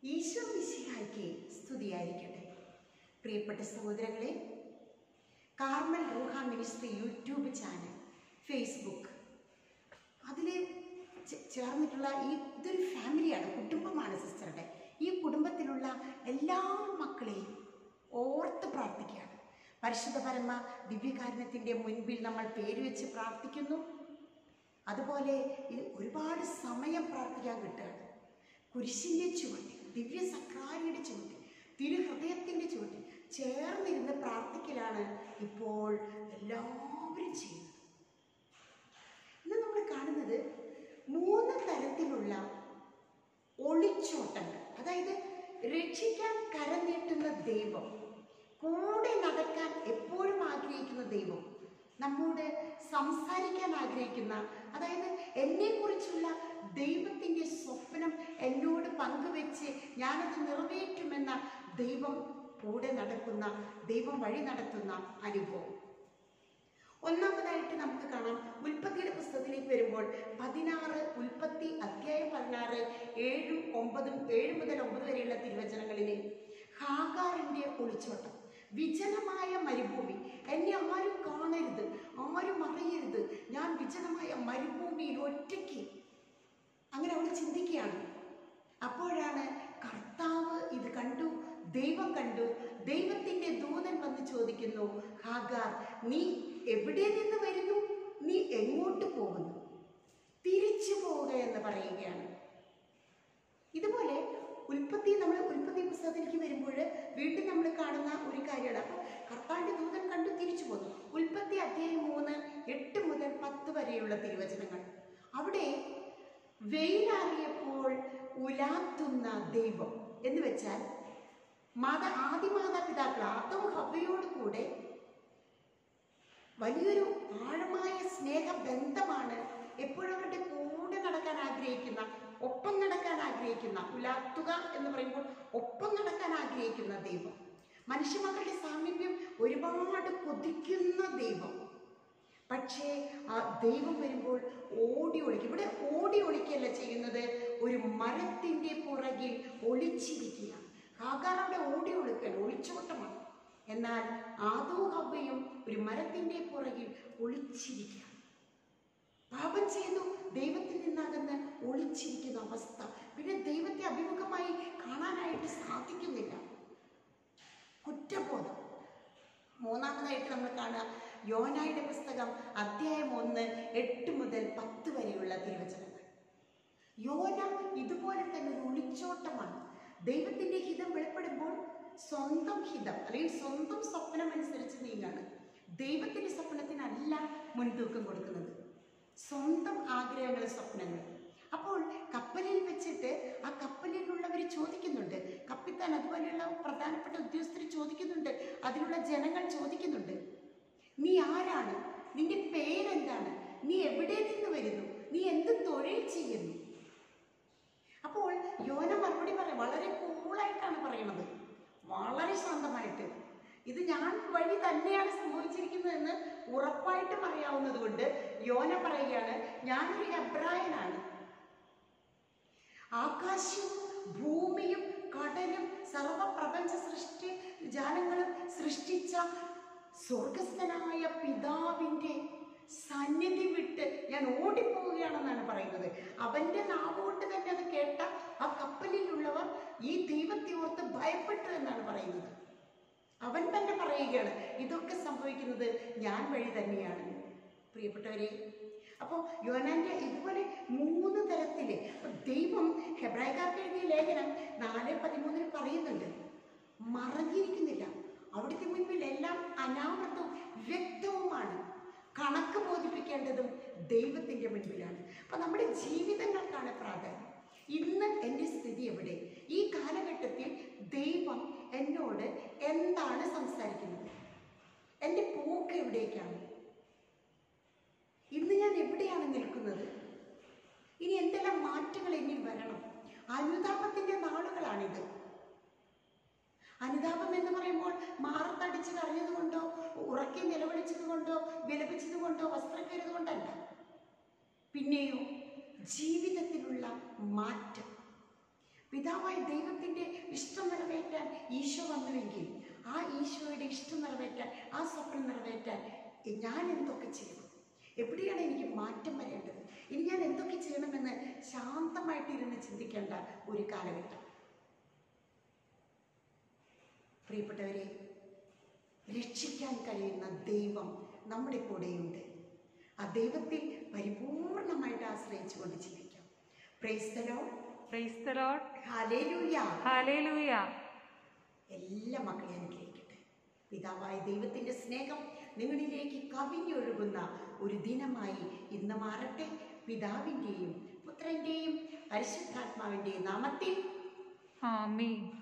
ഈശോ മിശിഹായ്ക്ക് സ്തുതിയായിരിക്കട്ടെ പ്രിയപ്പെട്ട സഹോദരങ്ങളെ കാർമൽ റൂഹ മിനിസ്ട്രി യൂട്യൂബ് ചാനൽ ഫേസ്ബുക്ക് അതിൽ ചേർന്നിട്ടുള്ള ഈ ഇതൊരു ഫാമിലിയാണ് കുടുംബമാണ് സിസ്റ്ററുടെ ഈ കുടുംബത്തിലുള്ള എല്ലാ മക്കളെയും ഓർത്ത് പ്രാർത്ഥിക്കുകയാണ് പരിശുദ്ധ പരമ ദിവ്യകാരുണ്യത്തിൻ്റെ മുൻപിൽ നമ്മൾ പേര് വെച്ച് പ്രാർത്ഥിക്കുന്നു അതുപോലെ ഇത് ഒരുപാട് സമയം പ്രാർത്ഥിക്കാൻ കിട്ടുകയാണ് കുരിശിൻ്റെ ചുവട്ടിൽ ദിവ്യ സക്രാരിയുടെ ചുവട്ടിൽ തിരുഹൃദയത്തിൻ്റെ ചുവട്ടിൽ ചേർന്നിരുന്ന് പ്രാർത്ഥിക്കലാണ് ഇപ്പോൾ എല്ലാവരും ചെയ്യുന്നത് ഇന്ന് നമ്മൾ കാണുന്നത് മൂന്ന് തരത്തിലുള്ള ഒളിച്ചോട്ടങ്ങൾ അതായത് രക്ഷിക്കാൻ കരനീട്ടുന്ന ദൈവം കൂടെ നടക്കാൻ എപ്പോഴും ആഗ്രഹിക്കുന്ന ദൈവം നമ്മോട് സംസാരിക്കാൻ ആഗ്രഹിക്കുന്ന അതായത് എന്നെക്കുറിച്ചുള്ള ദൈവത്തിൻ്റെ സ്വപ്നം എന്നോട് പങ്കുവെച്ച് ഞാനത് നിറവേറ്റുമെന്ന ദൈവം കൂടെ നടക്കുന്ന ദൈവം വഴി നടത്തുന്ന അനുഭവം ഒന്നാമതായിട്ട് നമുക്ക് കാണാം ഉൽപ്പത്തിയുടെ പുസ്തകത്തിലേക്ക് വരുമ്പോൾ പതിനാറ് ഉൽപ്പത്തി അധ്യായം പതിനാറ് ഏഴും ഒമ്പതും ഏഴ് മുതൽ ഒമ്പത് വരെയുള്ള തിരുവചനങ്ങളിൽ ഹാഗാറിൻ്റെ ഒളിച്ചോട്ടം വിജനമായ മരുഭൂമി എന്നെ ആരും കാണരുത് ആരും അറിയരുത് ഞാൻ വിജനമായ മരുഭൂമിയിൽ ഒറ്റയ്ക്ക് അങ്ങനെ അവൾ ചിന്തിക്കുകയാണ് അപ്പോഴാണ് കർത്താവ് ഇത് കണ്ടു ദൈവം കണ്ടു ദൈവത്തിൻ്റെ ദൂതൻ വന്ന് ചോദിക്കുന്നു ഹാഗാർ നീ എവിടെ നിന്ന് വരുന്നു നീ എങ്ങോട്ട് പോകുന്നു തിരിച്ചു പോവുക എന്ന് പറയുകയാണ് ഇതുപോലെ ഉൽപ്പത്തി നമ്മൾ ഉൽപ്പത്തി പുസ്തകത്തിലേക്ക് വരുമ്പോൾ വീണ്ടും നമ്മൾ കാണുന്ന ഒരു കാര്യമാണ് അപ്പോൾ കർത്താവിൻ്റെ ദൂതൻ കണ്ടു തിരിച്ചു പോന്നു ഉൽപ്പത്തി അധ്യായം മൂന്ന് എട്ട് മുതൽ പത്ത് വരെയുള്ള തിരുവചനങ്ങൾ അവിടെ വെയിലാറിയപ്പോൾ ഉലാത്തുന്ന ദൈവം എന്ന് വെച്ചാൽ മാത ആദിമാതാപിതാക്കൾ ആദവും ഹവയോട് കൂടെ വലിയൊരു ആഴമായ സ്നേഹബന്ധമാണ് എപ്പോഴും അവരുടെ കൂടെ നടക്കാൻ ആഗ്രഹിക്കുന്ന ഒപ്പം നടക്കാൻ ആഗ്രഹിക്കുന്ന ഉലാത്തുക എന്ന് പറയുമ്പോൾ ഒപ്പം നടക്കാൻ ആഗ്രഹിക്കുന്ന ദൈവം മനുഷ്യമക്കളുടെ സാമീപ്യം ഒരുപാട് കൊതിക്കുന്ന ദൈവം പക്ഷേ ആ ദൈവം വരുമ്പോൾ ഓടി ഒളിക്കും ഇവിടെ ഓടി ഒളിക്കല്ല ചെയ്യുന്നത് ഒരു മരത്തിൻ്റെ പുറകിൽ ഒളിച്ചിരിക്കുക ഹാഗാർ അവിടെ ഓടി ഒളിക്കല്ല ഒളിച്ചോട്ടമാണ് എന്നാൽ ആദോ ഹവയും ഒരു മരത്തിൻ്റെ പുറകിൽ ഒളിച്ചിരിക്കുക പാപം ചെയ്തു ദൈവത്തിൽ നിന്നകന്ന് ഒളിച്ചിരിക്കുന്ന അവസ്ഥ പിന്നെ ദൈവത്തെ അഭിമുഖമായി കാണാനായിട്ട് സാധിക്കുന്നില്ല കുറ്റബോധം മൂന്നാമതായിട്ട് നമ്മൾ കാണുക യോനായുടെ പുസ്തകം അധ്യായം ഒന്ന് എട്ട് മുതൽ പത്ത് വരെയുള്ള തിരുവചനങ്ങൾ യോന ഇതുപോലെ തന്നെ ഒരു ഒളിച്ചോട്ടമാണ് ദൈവത്തിൻ്റെ ഹിതം വെളിപ്പെടുമ്പോൾ സ്വന്തം ഹിതം അല്ലെങ്കിൽ സ്വന്തം സ്വപ്നം അനുസരിച്ച് നീങ്ങാണ് ദൈവത്തിൻ്റെ സ്വപ്നത്തിനല്ല മുൻതൂക്കം കൊടുക്കുന്നത് സ്വന്തം ആഗ്രഹങ്ങൾ സ്വപ്നങ്ങൾ അപ്പോൾ കപ്പലിൽ വെച്ചിട്ട് ആ കപ്പലിലുള്ളവർ ചോദിക്കുന്നുണ്ട് കപ്പിത്താൻ അതുപോലെയുള്ള പ്രധാനപ്പെട്ട ഉദ്യോഗസ്ഥർ ചോദിക്കുന്നുണ്ട് അതിലുള്ള ജനങ്ങൾ ചോദിക്കുന്നുണ്ട് നീ ആരാണ് നിന്റെ പേരെന്താണ് നീ എവിടെ നിന്ന് വരുന്നു നീ എന്ത് തൊഴിൽ ചെയ്യുന്നു അപ്പോൾ യോന മറുപടി പറയാം വളരെ കൂളായിട്ടാണ് പറയുന്നത് വളരെ ശാന്തമായിട്ട് ഇത് ഞാൻ വഴി തന്നെയാണ് സംഭവിച്ചിരിക്കുന്നതെന്ന് ഉറപ്പായിട്ടും അറിയാവുന്നത് കൊണ്ട് യോന പറയുകയാണ് ഞാനൊരു ഹെബ്രായനാണ് ആകാശവും ഭൂമിയും കടലും സർവപ്രപഞ്ച സൃഷ്ടി ജാലങ്ങളും സൃഷ്ടിച്ച സ്വർഗസ്ഥനായ പിതാവിൻ്റെ സന്നിധി വിട്ട് ഞാൻ ഓടിപ്പോവുകയാണെന്നാണ് പറയുന്നത് അവൻ്റെ നാവ് കൊണ്ട് തന്നെ അത് കേട്ട ആ കപ്പലിലുള്ളവർ ഈ ദൈവത്തെ ഓർത്ത് ഭയപ്പെട്ടു എന്നാണ് പറയുന്നത് അവൻ തന്നെ പറയുകയാണ് ഇതൊക്കെ സംഭവിക്കുന്നത് ഞാൻ വഴി തന്നെയാണ് പ്രിയപ്പെട്ടവരെ അപ്പോൾ യോനാൻ്റെ ഇതുപോലെ മൂന്ന് തരത്തിൽ ദൈവം ഹെബ്രായക്കാർക്ക് എഴുതിയ ലേഖനം നാല് പതിമൂന്നിൽ പറയുന്നുണ്ട് മറഞ്ഞിരിക്കുന്നില്ല അവിടുത്തെ മുൻപിൽ എല്ലാം അനാവൃതവും വ്യക്തവുമാണ് കണക്ക് ബോധിപ്പിക്കേണ്ടതും ദൈവത്തിൻ്റെ മുൻപിലാണ് അപ്പം നമ്മുടെ ജീവിതങ്ങൾക്കാണ് പ്രാധാന്യം ഇന്ന് എൻ്റെ സ്ഥിതി എവിടെ ഈ കാലഘട്ടത്തിൽ ദൈവം എന്നോട് എന്താണ് സംസാരിക്കുന്നത് എൻ്റെ പോക്ക് എവിടേക്കാണ് ഇന്ന് ഞാൻ എവിടെയാണ് നിൽക്കുന്നത് ഇനി എന്തെല്ലാം മാറ്റങ്ങൾ എന്നിൽ വരണം അനുതാപത്തിൻ്റെ നാളുകളാണിത് അനുതാപം എന്ന് പറയുമ്പോൾ മാറത്തടിച്ച് കരഞ്ഞത് കൊണ്ടോ ഉറക്കി നിലവിളിച്ചത് കൊണ്ടോ വിലപിച്ചത് കൊണ്ടോ വസ്ത്രം കയറിയത് കൊണ്ടല്ല പിന്നെയോ ജീവിതത്തിലുള്ള മാറ്റം പിതാവായ ദൈവത്തിൻ്റെ ഇഷ്ടം നിറവേറ്റാൻ ഈശോ വന്നുവെങ്കിൽ ആ ഈശോയുടെ ഇഷ്ടം നിറവേറ്റാൻ ആ സ്വപ്നം നിറവേറ്റാൻ ഞാൻ എന്തൊക്കെ ചെയ്യണം എവിടെയാണ് എനിക്ക് മാറ്റം വരേണ്ടത് ഇനി ഞാൻ എന്തൊക്കെ ചെയ്യണമെന്ന് ശാന്തമായിട്ടിരുന്ന് ചിന്തിക്കേണ്ട ഒരു കാലഘട്ടം പ്രിയപ്പെട്ടവരെ രക്ഷിക്കാൻ കഴിയുന്ന ദൈവം നമ്മുടെ കൂടെയുണ്ട് ആ ദൈവത്തിൽ പരിപൂർണമായിട്ട് ആശ്രയിച്ചുകൊണ്ട് ജീവിക്കാം praise the Lord praise the Lord hallelujah hallelujah എല്ലാ മക്കളെയും അനുഗ്രഹിക്കട്ടെ പിതാവായ ദൈവത്തിൻ്റെ സ്നേഹം നിങ്ങളിലേക്ക് കവിഞ്ഞൊഴുകുന്ന ഒരു ദിനമായി ഇന്ന് മാറട്ടെ പിതാവിൻ്റെയും പുത്രൻ്റെയും പരിശുദ്ധാത്മാവിൻ്റെയും നാമത്തിൽ ആമീൻ